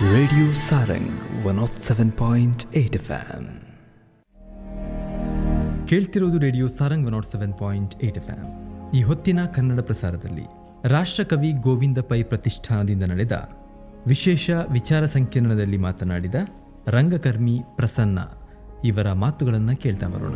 Radio Sarang 107.8 FM. ಕೇಳ್ತಿರೋದು radio Sarang one nought seven point eight F M ಈ ಹೊತ್ತಿನ ಕನ್ನಡ ಪ್ರಸಾರದಲ್ಲಿ ರಾಷ್ಟ್ರಕವಿ ಗೋವಿಂದ ಪೈ ಪ್ರತಿಷ್ಠಾನದಿಂದ ನಡೆದ ವಿಶೇಷ ವಿಚಾರ ಸಂಕಿರಣದಲ್ಲಿ ಮಾತನಾಡಿದ ರಂಗಕರ್ಮಿ ಪ್ರಸನ್ನ ಇವರ ಮಾತುಗಳನ್ನು ಕೇಳ್ತಾ ಬರೋಣ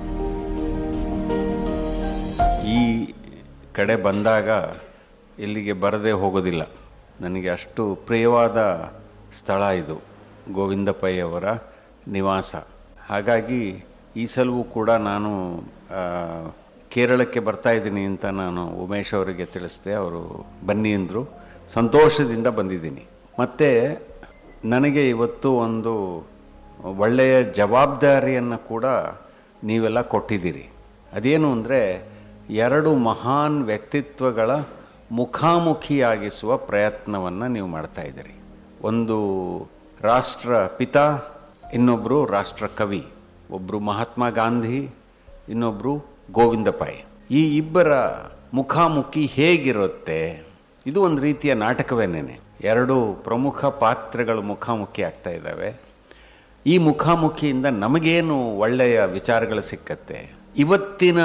ಈ ಕಡೆ ಬಂದಾಗ ಇಲ್ಲಿಗೆ ಬರದೇ ಹೋಗೋದಿಲ್ಲ ನನಗೆ ಅಷ್ಟು ಪ್ರಿಯವಾದ ಸ್ಥಳ ಇದು ಗೋವಿಂದ ಪೈ ಅವರ ನಿವಾಸ ಹಾಗಾಗಿ ಈ ಸಲವೂ ಕೂಡ ನಾನು ಆ, ಕೇರಳಕ್ಕೆ ಬರ್ತಾ ಇದ್ದೀನಿ ಅಂತ ನಾನು ಉಮೇಶ್ ಅವರಿಗೆ ತಿಳಿಸಿದೆ ಅವರು ಬನ್ನಿ ಅಂದರು ಸಂತೋಷದಿಂದ ಬಂದಿದ್ದೀನಿ ಮತ್ತು ನನಗೆ ಇವತ್ತು ಒಂದು ಒಳ್ಳೆಯ ಜವಾಬ್ದಾರಿಯನ್ನು ಕೂಡ ನೀವೆಲ್ಲ ಕೊಟ್ಟಿದ್ದೀರಿ ಅದೇನು ಅಂದರೆ ಎರಡು ಮಹಾನ್ ವ್ಯಕ್ತಿತ್ವಗಳ ಮುಖಾಮುಖಿಯಾಗಿಸುವ ಪ್ರಯತ್ನವನ್ನು ನೀವು ಮಾಡ್ತಾ ಇದ್ದೀರಿ ಒಂದು ರಾಷ್ಟ್ರ ಪಿತ ಇನ್ನೊಬ್ಬರು ರಾಷ್ಟ್ರ ಕವಿ ಒಬ್ಬರು ಮಹಾತ್ಮ ಗಾಂಧಿ ಇನ್ನೊಬ್ಬರು ಗೋವಿಂದ ಪೈ ಈ ಇಬ್ಬರ ಮುಖಾಮುಖಿ ಹೇಗಿರುತ್ತೆ ಇದು ಒಂದು ರೀತಿಯ ನಾಟಕವೇನೇನೆ ಎರಡು ಪ್ರಮುಖ ಪಾತ್ರಗಳು ಮುಖಾಮುಖಿ ಆಗ್ತಾ ಇದ್ದಾವೆ ಈ ಮುಖಾಮುಖಿಯಿಂದ ನಮಗೇನು ಒಳ್ಳೆಯ ವಿಚಾರಗಳು ಸಿಕ್ಕತ್ತೆ ಇವತ್ತಿನ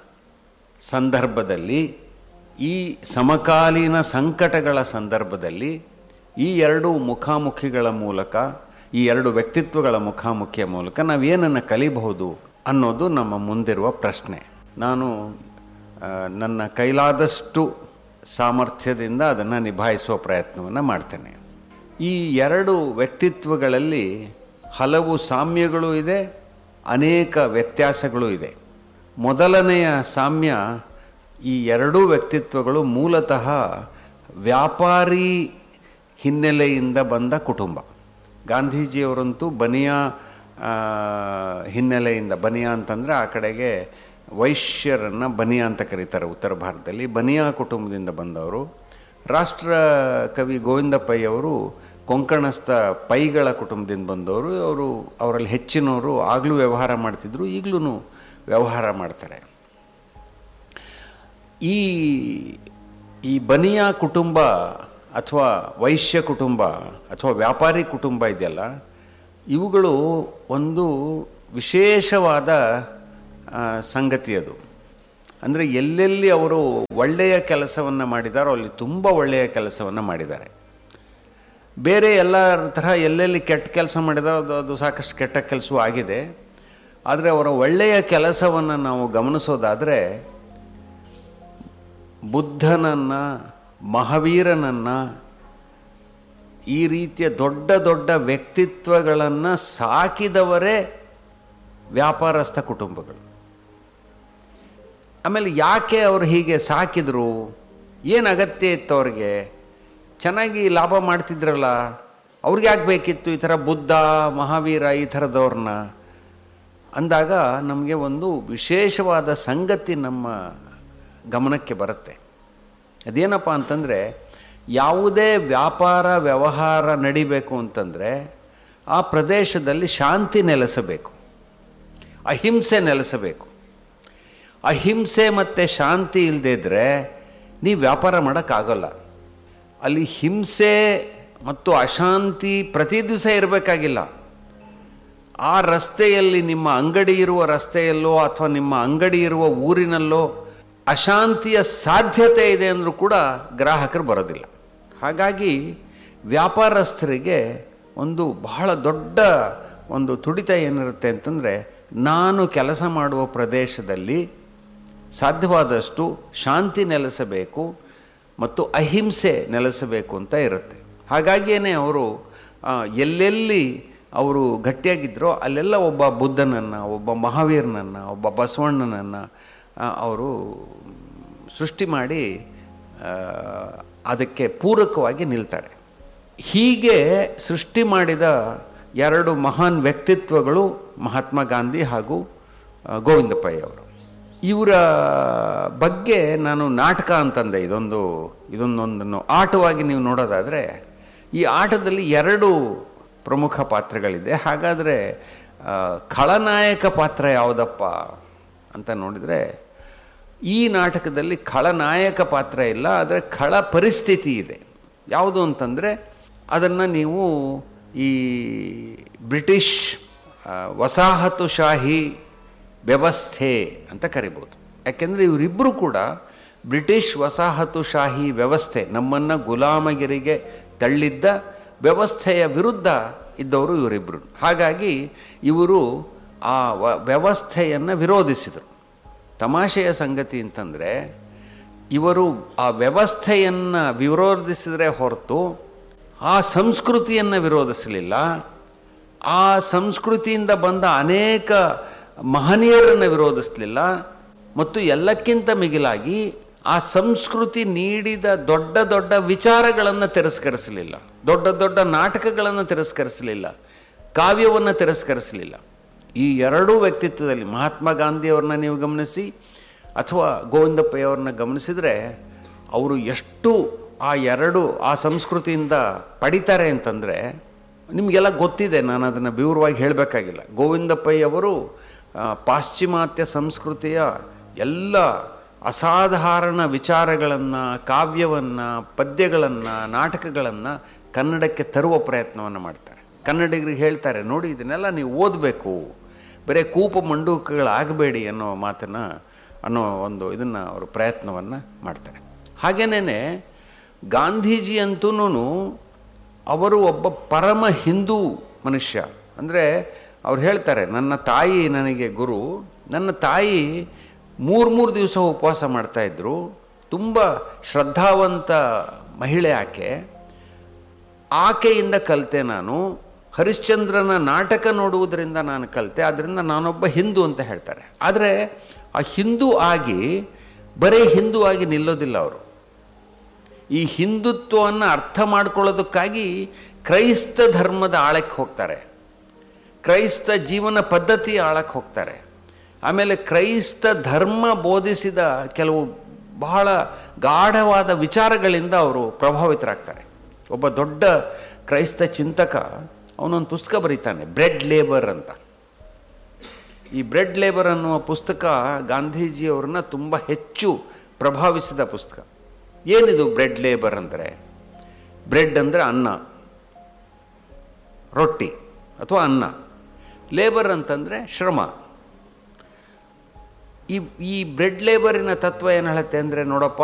ಸಂದರ್ಭದಲ್ಲಿ ಈ ಸಮಕಾಲೀನ ಸಂಕಟಗಳ ಸಂದರ್ಭದಲ್ಲಿ ಈ ಎರಡು ಮುಖಾಮುಖಿಗಳ ಮೂಲಕ ಈ ಎರಡು ವ್ಯಕ್ತಿತ್ವಗಳ ಮುಖಾಮುಖಿಯ ಮೂಲಕ ನಾವೇನನ್ನು ಕಲಿಬಹುದು ಅನ್ನೋದು ನಮ್ಮ ಮುಂದಿರುವ ಪ್ರಶ್ನೆ ನಾನು ಆ, ನನ್ನ ಕೈಲಾದಷ್ಟು ಸಾಮರ್ಥ್ಯದಿಂದ ಅದನ್ನು ನಿಭಾಯಿಸುವ ಪ್ರಯತ್ನವನ್ನು ಮಾಡ್ತೇನೆ ಈ ಎರಡು ವ್ಯಕ್ತಿತ್ವಗಳಲ್ಲಿ ಹಲವು ಸಾಮ್ಯಗಳು ಇದೆ ಅನೇಕ ವ್ಯತ್ಯಾಸಗಳು ಇದೆ ಮೊದಲನೆಯ ಸಾಮ್ಯ ಈ ಎರಡೂ ವ್ಯಕ್ತಿತ್ವಗಳು ಮೂಲತಃ ವ್ಯಾಪಾರಿ ಹಿನ್ನೆಲೆಯಿಂದ ಬಂದ ಕುಟುಂಬ ಗಾಂಧೀಜಿಯವರಂತೂ ಬನಿಯಾ ಆ, ಹಿನ್ನೆಲೆಯಿಂದ ಬನಿಯಾ ಅಂತಂದರೆ ಆ ಕಡೆಗೆ ವೈಶ್ಯರನ್ನು ಬನಿಯಾ ಅಂತ ಕರೀತಾರೆ ಉತ್ತರ ಭಾರತದಲ್ಲಿ ಬನಿಯಾ ಕುಟುಂಬದಿಂದ ಬಂದವರು ರಾಷ್ಟ್ರ ಕವಿ ಗೋವಿಂದ ಪೈ ಅವರು ಕೊಂಕಣಸ್ಥ ಪೈಗಳ ಕುಟುಂಬದಿಂದ ಬಂದವರು ಅವರು ಅವರಲ್ಲಿ ಹೆಚ್ಚಿನವರು ಆಗಲೂ ವ್ಯವಹಾರ ಮಾಡ್ತಿದ್ರು ಈಗಲೂ ವ್ಯವಹಾರ ಮಾಡ್ತಾರೆ ಈ ಈ ಬನಿಯಾ ಕುಟುಂಬ ಅಥವಾ ವೈಶ್ಯ ಕುಟುಂಬ ಅಥವಾ ವ್ಯಾಪಾರಿ ಕುಟುಂಬ ಇದೆಯಲ್ಲ ಇವುಗಳು ಒಂದು ವಿಶೇಷವಾದ ಆ, ಸಂಗತಿ ಅದು ಅಂದರೆ ಎಲ್ಲೆಲ್ಲಿ ಅವರು ಒಳ್ಳೆಯ ಕೆಲಸವನ್ನು ಮಾಡಿದಾರೋ ಅಲ್ಲಿ ತುಂಬ ಒಳ್ಳೆಯ ಕೆಲಸವನ್ನು ಮಾಡಿದ್ದಾರೆ ಬೇರೆ ಎಲ್ಲ ತರಹ ಎಲ್ಲೆಲ್ಲಿ ಕೆಟ್ಟ ಕೆಲಸ ಮಾಡಿದಾರೋ ಅದು ಅದು ಸಾಕಷ್ಟು ಕೆಟ್ಟ ಕೆಲಸವೂ ಆಗಿದೆ ಆದರೆ ಅವರ ಒಳ್ಳೆಯ ಕೆಲಸವನ್ನು ನಾವು ಗಮನಿಸೋದಾದರೆ ಬುದ್ಧನನ್ನು ಮಹಾವೀರನನ್ನು ಈ ರೀತಿಯ ದೊಡ್ಡ ದೊಡ್ಡ ವ್ಯಕ್ತಿತ್ವಗಳನ್ನು ಸಾಕಿದವರೇ ವ್ಯಾಪಾರಸ್ಥ ಕುಟುಂಬಗಳು ಆಮೇಲೆ ಯಾಕೆ ಅವರು ಹೀಗೆ ಸಾಕಿದ್ರು ಏನು ಅಗತ್ಯ ಇತ್ತು ಅವ್ರಿಗೆ ಚೆನ್ನಾಗಿ ಲಾಭ ಮಾಡ್ತಿದ್ರಲ್ಲ ಅವ್ರಿಗೆ ಯಾಕೆ ಬೇಕಿತ್ತು ಈ ಥರ ಬುದ್ಧ ಮಹಾವೀರ ಈ ಥರದವ್ರನ್ನ ಅಂದಾಗ ನಮಗೆ ಒಂದು ವಿಶೇಷವಾದ ಸಂಗತಿ ನಮ್ಮ ಗಮನಕ್ಕೆ ಬರುತ್ತೆ ಅದೇನಪ್ಪ ಅಂತಂದರೆ ಯಾವುದೇ ವ್ಯಾಪಾರ ವ್ಯವಹಾರ ನಡಿಬೇಕು ಅಂತಂದರೆ ಆ ಪ್ರದೇಶದಲ್ಲಿ ಶಾಂತಿ ನೆಲೆಸಬೇಕು ಅಹಿಂಸೆ ನೆಲೆಸಬೇಕು ಅಹಿಂಸೆ ಮತ್ತು ಶಾಂತಿ ಇಲ್ಲದೇ ಇದ್ದರೆ ನೀವು ವ್ಯಾಪಾರ ಮಾಡೋಕ್ಕಾಗಲ್ಲ ಅಲ್ಲಿ ಹಿಂಸೆ ಮತ್ತು ಅಶಾಂತಿ ಪ್ರತಿ ದಿವಸ ಇರಬೇಕಾಗಿಲ್ಲ ಆ ರಸ್ತೆಯಲ್ಲಿ ನಿಮ್ಮ ಅಂಗಡಿ ಇರುವ ರಸ್ತೆಯಲ್ಲೋ ಅಥವಾ ನಿಮ್ಮ ಅಂಗಡಿ ಇರುವ ಊರಿನಲ್ಲೋ ಅಶಾಂತಿಯ ಸಾಧ್ಯತೆ ಇದೆ ಅಂದರೂ ಕೂಡ ಗ್ರಾಹಕರು ಬರೋದಿಲ್ಲ ಹಾಗಾಗಿ ವ್ಯಾಪಾರಸ್ಥರಿಗೆ ಒಂದು ಬಹಳ ದೊಡ್ಡ ಒಂದು ತುಡಿತ ಏನಿರುತ್ತೆ ಅಂತಂದರೆ ನಾನು ಕೆಲಸ ಮಾಡುವ ಪ್ರದೇಶದಲ್ಲಿ ಸಾಧ್ಯವಾದಷ್ಟು ಶಾಂತಿ ನೆಲೆಸಬೇಕು ಮತ್ತು ಅಹಿಂಸೆ ನೆಲೆಸಬೇಕು ಅಂತ ಇರುತ್ತೆ ಹಾಗಾಗಿಯೇ ಅವರು ಆ, ಎಲ್ಲೆಲ್ಲಿ ಅವರು ಗಟ್ಟಿಯಾಗಿದ್ದರೋ ಅಲ್ಲೆಲ್ಲ ಒಬ್ಬ ಬುದ್ಧನನ್ನು ಒಬ್ಬ ಮಹಾವೀರನನ್ನು ಒಬ್ಬ ಬಸವಣ್ಣನನ್ನು ಅವರು ಸೃಷ್ಟಿ ಮಾಡಿ ಆ, ಅದಕ್ಕೆ ಪೂರಕವಾಗಿ ನಿಲ್ತಾರೆ ಹೀಗೆ ಸೃಷ್ಟಿ ಮಾಡಿದ ಎರಡು ಮಹಾನ್ ವ್ಯಕ್ತಿತ್ವಗಳು ಮಹಾತ್ಮ ಗಾಂಧಿ ಹಾಗೂ ಆ, ಗೋವಿಂದ ಪೈ ಅವರು ಇವರ ಬಗ್ಗೆ ನಾನು ನಾಟಕ ಅಂತಂದೆ ಇದೊಂದು ಇದೊಂದೊಂದನ್ನು ಆಟವಾಗಿ ನೀವು ನೋಡೋದಾದರೆ ಈ ಆಟದಲ್ಲಿ ಎರಡು ಪ್ರಮುಖ ಪಾತ್ರಗಳಿದೆ ಹಾಗಾದರೆ ಆ, ಖಳನಾಯಕ ಪಾತ್ರ ಯಾವುದಪ್ಪ ಅಂತ ನೋಡಿದರೆ ಈ ನಾಟಕದಲ್ಲಿ ಖಳನಾಯಕ ಪಾತ್ರ ಇಲ್ಲ ಆದರೆ ಖಳ ಪರಿಸ್ಥಿತಿ ಇದೆ ಯಾವುದು ಅಂತಂದರೆ ಅದನ್ನು ನೀವು ಈ ಬ್ರಿಟಿಷ್ ಆ, ವಸಾಹತುಶಾಹಿ ವ್ಯವಸ್ಥೆ ಅಂತ ಕರಿಬೋದು ಯಾಕೆಂದರೆ ಇವರಿಬ್ಬರು ಕೂಡ ಬ್ರಿಟಿಷ್ ವಸಾಹತುಶಾಹಿ ವ್ಯವಸ್ಥೆ ನಮ್ಮನ್ನು ಗುಲಾಮಗಿರಿಗೆ ತಳ್ಳಿದ್ದ ವ್ಯವಸ್ಥೆಯ ವಿರುದ್ಧ ಇದ್ದವರು ಇವರಿಬ್ಬರು ಹಾಗಾಗಿ ಇವರು ಆ ವ ವ್ಯವಸ್ಥೆಯನ್ನು ವಿರೋಧಿಸಿದರು ತಮಾಷೆಯ ಸಂಗತಿ ಅಂತಂದರೆ ಇವರು ಆ ವ್ಯವಸ್ಥೆಯನ್ನು ವಿರೋಧಿಸಿದರೆ ಹೊರತು ಆ ಸಂಸ್ಕೃತಿಯನ್ನು ವಿರೋಧಿಸಲಿಲ್ಲ ಆ ಸಂಸ್ಕೃತಿಯಿಂದ ಬಂದ ಅನೇಕ ಮಹನೀಯರನ್ನು ವಿರೋಧಿಸಲಿಲ್ಲ ಮತ್ತು ಎಲ್ಲಕ್ಕಿಂತ ಮಿಗಿಲಾಗಿ ಆ ಸಂಸ್ಕೃತಿ ನೀಡಿದ ದೊಡ್ಡ ದೊಡ್ಡ ವಿಚಾರಗಳನ್ನು ತಿರಸ್ಕರಿಸಲಿಲ್ಲ ದೊಡ್ಡ ದೊಡ್ಡ ನಾಟಕಗಳನ್ನು ತಿರಸ್ಕರಿಸಲಿಲ್ಲ ಕಾವ್ಯವನ್ನು ತಿರಸ್ಕರಿಸಲಿಲ್ಲ ಈ ಎರಡೂ ವ್ಯಕ್ತಿತ್ವದಲ್ಲಿ ಮಹಾತ್ಮ ಗಾಂಧಿಯವ್ರನ್ನ ನೀವು ಗಮನಿಸಿ ಅಥವಾ ಗೋವಿಂದಪ್ಪಯ್ಯವ್ರನ್ನ ಗಮನಿಸಿದರೆ ಅವರು ಎಷ್ಟು ಆ ಎರಡು ಆ ಸಂಸ್ಕೃತಿಯಿಂದ ಪಡಿತಾರೆ ಅಂತಂದರೆ ನಿಮಗೆಲ್ಲ ಗೊತ್ತಿದೆ ನಾನು ಅದನ್ನು ವಿವರವಾಗಿ ಹೇಳಬೇಕಾಗಿಲ್ಲ ಗೋವಿಂದಪ್ಪಯ್ಯವರು ಆ, ಪಾಶ್ಚಿಮಾತ್ಯ ಸಂಸ್ಕೃತಿಯ ಎಲ್ಲ ಅಸಾಧಾರಣ ವಿಚಾರಗಳನ್ನು ಕಾವ್ಯವನ್ನು ಪದ್ಯಗಳನ್ನು ನಾಟಕಗಳನ್ನು ಕನ್ನಡಕ್ಕೆ ತರುವ ಪ್ರಯತ್ನವನ್ನು ಮಾಡ್ತಾರೆ ಕನ್ನಡಿಗರಿಗೆ ಹೇಳ್ತಾರೆ ನೋಡಿ ಇದನ್ನೆಲ್ಲ ನೀವು ಓದಬೇಕು ಬರೀ ಕೂಪ ಮಂಡೂಕಗಳಾಗಬೇಡಿ ಅನ್ನೋ ಮಾತನ್ನು ಅನ್ನೋ ಒಂದು ಇದನ್ನು ಅವರು ಪ್ರಯತ್ನವನ್ನು ಮಾಡ್ತಾರೆ ಹಾಗೇನೇ ಗಾಂಧೀಜಿ ಅಂತೂ ಅವರು ಒಬ್ಬ ಪರಮ ಹಿಂದೂ ಮನುಷ್ಯ ಅಂದರೆ ಅವ್ರು ಹೇಳ್ತಾರೆ ನನ್ನ ತಾಯಿ ನನಗೆ ಗುರು ನನ್ನ ತಾಯಿ ಮೂರು ಮೂರು ದಿವಸ ಉಪವಾಸ ಮಾಡ್ತಾಯಿದ್ರು ತುಂಬ ಶ್ರದ್ಧಾವಂತ ಮಹಿಳೆ ಆಕೆ ಆಕೆಯಿಂದ ಕಲಿತೆ ನಾನು ಹರಿಶ್ಚಂದ್ರನ ನಾಟಕ ನೋಡುವುದರಿಂದ ನಾನು ಕಲಿತೆ ಆದ್ದರಿಂದ ನಾನೊಬ್ಬ ಹಿಂದೂ ಅಂತ ಹೇಳ್ತಾರೆ ಆದರೆ ಆ ಹಿಂದೂ ಆಗಿ ಬರೀ ಹಿಂದೂ ಆಗಿ ನಿಲ್ಲೋದಿಲ್ಲ ಅವರು ಈ ಹಿಂದುತ್ವವನ್ನು ಅರ್ಥ ಮಾಡ್ಕೊಳ್ಳೋದಕ್ಕಾಗಿ ಕ್ರೈಸ್ತ ಧರ್ಮದ ಆಳಕ್ಕೆ ಹೋಗ್ತಾರೆ ಕ್ರೈಸ್ತ ಜೀವನ ಪದ್ಧತಿ ಆಳಕ್ಕೆ ಹೋಗ್ತಾರೆ ಆಮೇಲೆ ಕ್ರೈಸ್ತ ಧರ್ಮ ಬೋಧಿಸಿದ ಕೆಲವು ಬಹಳ ಗಾಢವಾದ ವಿಚಾರಗಳಿಂದ ಅವರು ಪ್ರಭಾವಿತರಾಗ್ತಾರೆ ಒಬ್ಬ ದೊಡ್ಡ ಕ್ರೈಸ್ತ ಚಿಂತಕ ಅವನೊಂದು ಪುಸ್ತಕ ಬರೀತಾನೆ ಬ್ರೆಡ್ ಲೇಬರ್ ಅಂತ ಈ ಬ್ರೆಡ್ ಲೇಬರ್ ಅನ್ನುವ ಪುಸ್ತಕ ಗಾಂಧೀಜಿಯವ್ರನ್ನ ತುಂಬ ಹೆಚ್ಚು ಪ್ರಭಾವಿಸಿದ ಪುಸ್ತಕ ಏನಿದು ಬ್ರೆಡ್ ಲೇಬರ್ ಅಂದರೆ ಬ್ರೆಡ್ ಅಂದರೆ ಅನ್ನ ರೊಟ್ಟಿ ಅಥವಾ ಅನ್ನ ಲೇಬರ್ ಅಂತಂದರೆ ಶ್ರಮ ಈ ಈ ಬ್ರೆಡ್ ಲೇಬರಿನ ತತ್ವ ಏನು ಹೇಳುತ್ತೆ ಅಂದರೆ ನೋಡಪ್ಪ